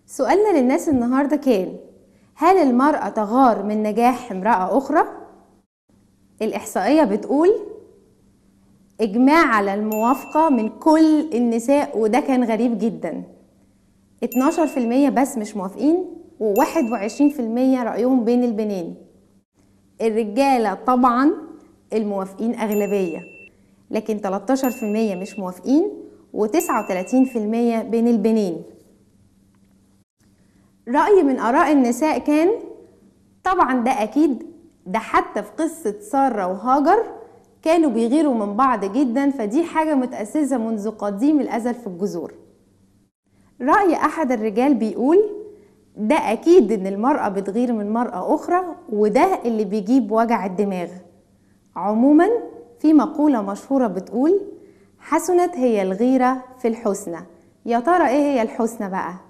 سؤالنا للناس النهاردة كان هل المرأة تغار من نجاح امرأة أخرى؟ الإحصائية بتقول إجماع على الموافقة من كل النساء وده كان غريب جدا 12% بس مش موافقين و21% رأيهم بين البنين الرجالة طبعا الموافقين أغلبية لكن 13% مش موافقين و39% بين البنين رأي من آراء النساء كان طبعا ده أكيد ده حتى في قصة سارة وهاجر كانوا بيغيروا من بعض جدا فدي حاجة متأسسة منذ قديم الأزل في الجذور رأي أحد الرجال بيقول ده أكيد إن المرأة بتغير من مرأة أخرى وده اللي بيجيب وجع الدماغ عموما في مقولة مشهورة بتقول حسنت هي الغيرة في الحسنى يا ترى ايه هي الحسنى بقى